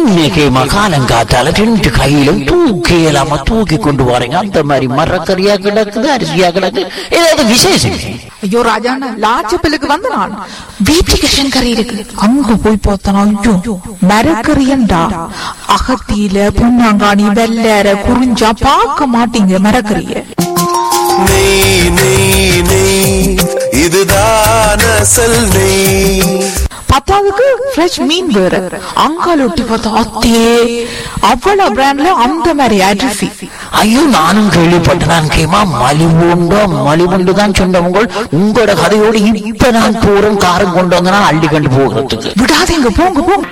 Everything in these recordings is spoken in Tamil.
என்னைக்குமா காலங்காத்தால ரெண்டு கையிலும் தூக்கி இல்லாம தூக்கி கொண்டு வரீங்க அந்த மாதிரி மரக்கறியா கிடக்குது அரிசியா கிடக்கு ஏதாவது விசேஷம் ஐயோ ராஜாண்ணா லாச்சப்பிலுக்கு வந்த நான் வீட்டுக்கு கறி இருக்கு அங்க போய் பார்த்தனா ஐயோ மரக்கறியண்டா அகத்தியில புண்ணாங்காணி வெள்ளற குறிஞ்சா பார்க்க மாட்டீங்க மரக்கறிய நெய் நெய் நெய் இதுதான் அசல் நெய் பத்தாவதுக்கு ஃப்ரெஷ் மீன் வேற அங்கால ஒட்டி பார்த்தா அத்தே அவ்வளவு பிராண்ட்ல அந்த மாதிரி அரிசி ஐயோ நானும் கேள்விப்பட்டேன் கேமா மலிவுண்டோ மலிவுண்டு தான் சொன்னவங்க உங்களோட கதையோடு இப்ப நான் போறேன் காரம் கொண்டு வந்தனா அள்ளி கண்டு போகிறதுக்கு விடாதீங்க போங்க போங்க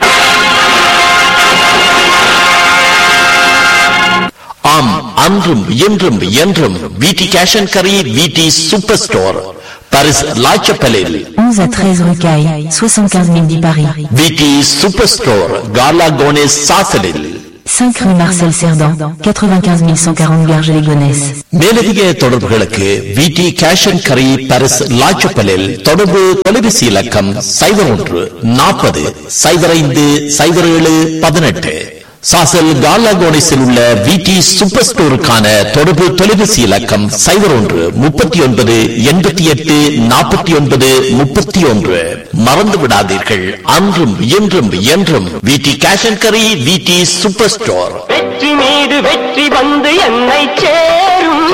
ஆம் அன்றும் இன்றும் என்றும் விடி கேஷ் அண்ட் கரி விடி சூப்பர் ஸ்டோர் பாரிஸ் லாச்சப்பலில் 11 à 13 rue Caille, 75 000 dit Paris. விடி சூப்பர் ஸ்டோர் கார்லா கோனேஸ் சாசலில் 5 rue Marcel Cerdan, 95 140 Garges-les-Gonesse. மேலதிக தொடர்புகளுக்கு விடி கேஷ் அண்ட் கரி பாரிஸ் லாச்சப்பலில் தொடர்பு தொலைபேசி இலக்கம் சைபர் ஒன்று நாற்பது சைபர் ஐந்து சைபர் ஏழு பதினெட்டு சாசல் கார்லா கோனேஸில் உள்ள விடி சூப்பர் ஸ்டோருக்கான தொடர்பு தொலைபேசி இலக்கம் சைபர் ஒன்று முப்பத்தி ஒன்பது எண்பத்தி எட்டு நாற்பத்தி ஒன்பது முப்பத்தி ஒன்று மறந்து விடாதீர்கள் அன்றும் இன்றும் என்றும் விடி கேஷ் அண்ட் கரி விடி சூப்பர் ஸ்டோர் வெற்றி மீது வெற்றி வந்து என்னை சேரும்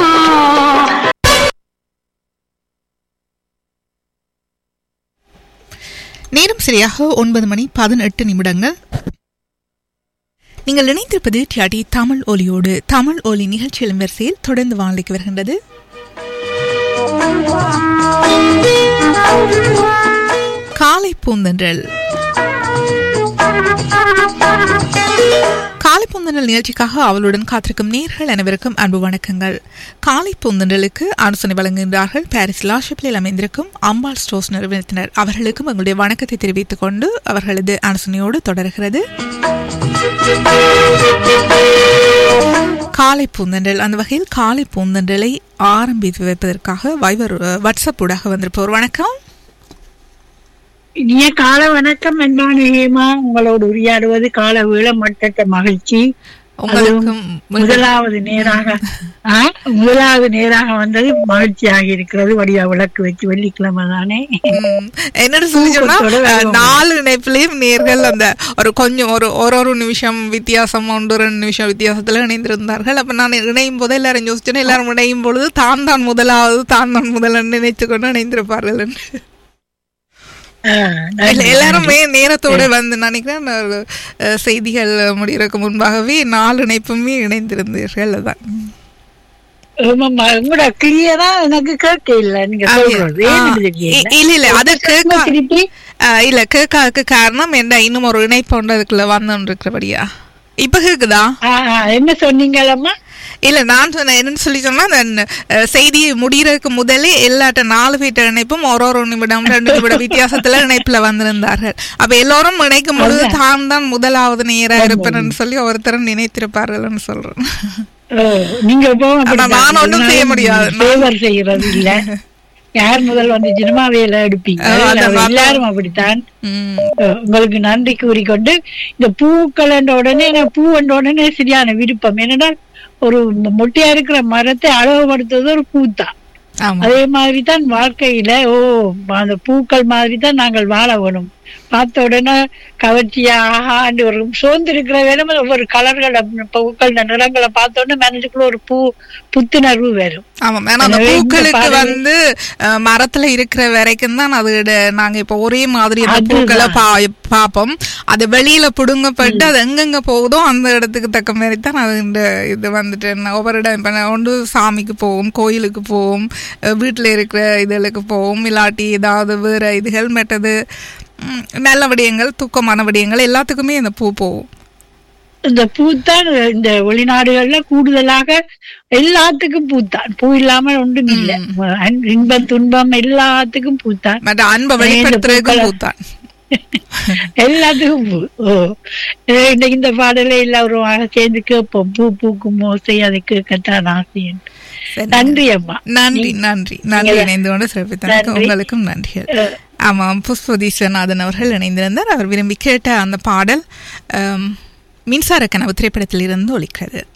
நேரம் சரியாக ஒன்பது மணி பதினெட்டு நிமிடங்கள் நீங்கள் இணைந்திருப்பது டியாடி தமிழ் ஒலியோடு தமிழ் ஒலி நிகழ்ச்சியின் வரிசையில் தொடர்ந்து வாழ்க்கைக்கு வருகின்றது காலை பூந்தன்றல் காலை பூந்தன்றல் நிகழ்ச்சிக்காக அவளுடன் காத்திருக்கும் நேர்கள் அனைவருக்கும் அன்பு வணக்கங்கள் காலை பூந்தன்றலுக்கு ஆலோசனை வழங்குகின்றார்கள் பாரிஸ் லாஷப்பில் அமைந்திருக்கும் அம்பாள் ஸ்டோர்ஸ் நிறுவனத்தினர் அவர்களுக்கும் எங்களுடைய வணக்கத்தை தெரிவித்துக் கொண்டு அவர்களது ஆலோசனையோடு தொடர்கிறது காலை பூந்தன்றல் அந்த வகையில் காலை பூந்தன்றலை ஆரம்பித்து வைப்பதற்காக வைவர் வாட்ஸ்அப் ஊடாக வந்திருப்போர் வணக்கம் இனிய கால வணக்கம் அன்பான ஹேமா உங்களோடு உரையாடுவது கால வீழ மட்டற்ற மகிழ்ச்சி உங்களுக்கும் முதலாவது நேராக ஆ, முதலாவது நேராக வந்தது மகிழ்ச்சியாக இருக்கிறது வடிவா விளக்கு வச்சு வெள்ளிக்கிழமை தானே ம், என்னோட சொல்லி சொன்னா தூக்கத்தோட அஹ், வருவாங்க. நாலு இணைப்புலயும் நேர்கள் அந்த ஒரு கொஞ்சம் ஒரு ஒரு ஒரு நிமிஷம் வித்தியாசம் ஒன்று ரெண்டு நிமிஷம் வித்தியாசத்துல இணைந்திருந்தார்கள் அப்ப நான் இணையும் போது எல்லாரும் யோசிச்சேன் எல்லாரும் இணையும் பொழுது தான் தான் முதலாவது தான் தான் முதல் நினைத்து கொண்டு இணைந்திருப்பார்கள் என்று. ஆ, இல்ல, நன்றி, எல்லாருமே நேரத்தோட வந்து நினைக்கிறேன் ஒரு, அஹ், செய்திகள் முடிகிறதுக்கு முன்பாகவே நாலு இணைப்புமே இணைந்திருந்தீர்கள் அதான் ஆமாம்மா, உங்களோட கிளியரா எனக்கு கேட்க இல்ல நீங்க சொல்றது ஆ, ஏன்னு தெரியல. இ- இல்ல இல்ல அது கேட்க திருப்பி ஆஹ் இல்ல கேட்காதுக்கு காரணம் என்ன இன்னும் ஒரு இணைப்பு ஒன்று அதுக்குள்ள வந்து இருக்கிறபடியா இப்ப கேக்குதா ஆ, ஆ, என்ன சொன்னீங்களம்மா இல்ல நான் சொன்னேன் என்னன்னு சொல்லி சொன்னா அந்த அஹ், செய்தி முடியறதுக்கு முதலே எல்லாட்ட நாலு பேர்ட்ட இணைப்பும் ஒரு ஒரு நிமிடம் ரெண்டு நிமிடம் வித்தியாசத்துல இணைப்புல வந்திருந்தார்கள் அப்ப எல்லோரும் இணைக்கும் பொழுது தான் தான் முதலாவது நேரா இருப்பேன்னு சொல்லி ஒருத்தரும் நினைத்திருப்பார்கள்னு சொல்றேன் ஓ, நீங்க போக ஆனா நான் ஒண்ணும் செய்ய முடியாது. நான்- ஃபேவர் செய்யறது இல்ல யார் முதல் வந்து சினிமா வேலை எடுப்பீங்க ஆ, அதான் நான் எல்லாரும் அப்படித்தான் உம் அஹ் உங்களுக்கு நன்றி கூறிக்கொண்டு இந்த பூக்கள் என்ற உடனே எனக்கு பூ என்ற உடனே சரியான விருப்பம் என்னன்னா ஒரு மொட்டையா இருக்கிற மரத்தை அழகுபடுத்துறது ஒரு பூத்தான் ஆமா அதே மாதிரி தான் வாழ்க்கையில ஓ அந்த பூக்கள் மாதிரி தான் நாங்கள் வாழ வேணும் பார்த்த உடனே கவர்ச்சியா ஆஹாண்டு ஒரு சோர்ந்து இருக்கிற வேணும் ஒவ்வொரு கலர்களை பூக்கள் நிறங்களை பார்த்த உடனே மனதுக்குள்ள ஒரு பூ புத்துணர்வு வரும் ஆமா ஏன்னா அந்த எனவே இந்த பூக்களுக்கு பாடல் வந்து அஹ், மரத்துல இருக்கிற வரைக்கும் தான் அது நாங்க இப்ப ஒரே மாதிரி அந்த அதுதான். பூக்களை பா பாப்போம் அது வெளியில புடுங்கப்பட்டு அது எங்கெங்க போகுதோ அந்த இடத்துக்கு தக்க மாதிரி தான் அது இந்த இது வந்துட்டு நான் ஒவ்வொரு இடம் இப்ப நான் ஒன்று சாமிக்கு போவோம் கோயிலுக்கு போவோம் அஹ், வீட்டுல இருக்கிற இதுகளுக்கு போவோம் இல்லாட்டி ஏதாவது வேற இதுகள் மெட்டது உம், நல்ல விடயங்கள் தூக்கமான விடயங்கள் எல்லாத்துக்குமே இந்த பூ போகும் இந்த பூத்தான் இந்த வெளிநாடுகள்ல கூடுதலாக எல்லாத்துக்கும் பூத்தான் பூ இல்லாம ஒன்றும் இல்ல அன்- இன்பம் துன்பம் எல்லாத்துக்கும் பூத்தான் மற்ற அன்பை இந்த வெளிப்படுத்துறதுக்கும் பூக்களை- பூத்தான் எல்லாத்துக்கும் பூ ஓ அஹ் இன்னைக்கு இந்த பாடலை எல்லாரும் சேர்ந்து கேட்போம் பூ பூக்கும் ஓசை அதை கேட்கத்தான் ஆசை என்று. சரி. நன்றி அம்மா நன்றி நன்றி நன்றி நீங்க- இணைந்து கொண்டு சிறப்பித்தனக்கு நன்றி. உங்களுக்கும் நன்றிகள் ஆமாம் புஷ்பதீஸ்வரநாதன் அவர்கள் இணைந்திருந்தார் அவர் விரும்பி கேட்ட அந்த பாடல் ஆம், மின்சார கனவு திரைப்படத்தில் இருந்து ஒலிக்கிறது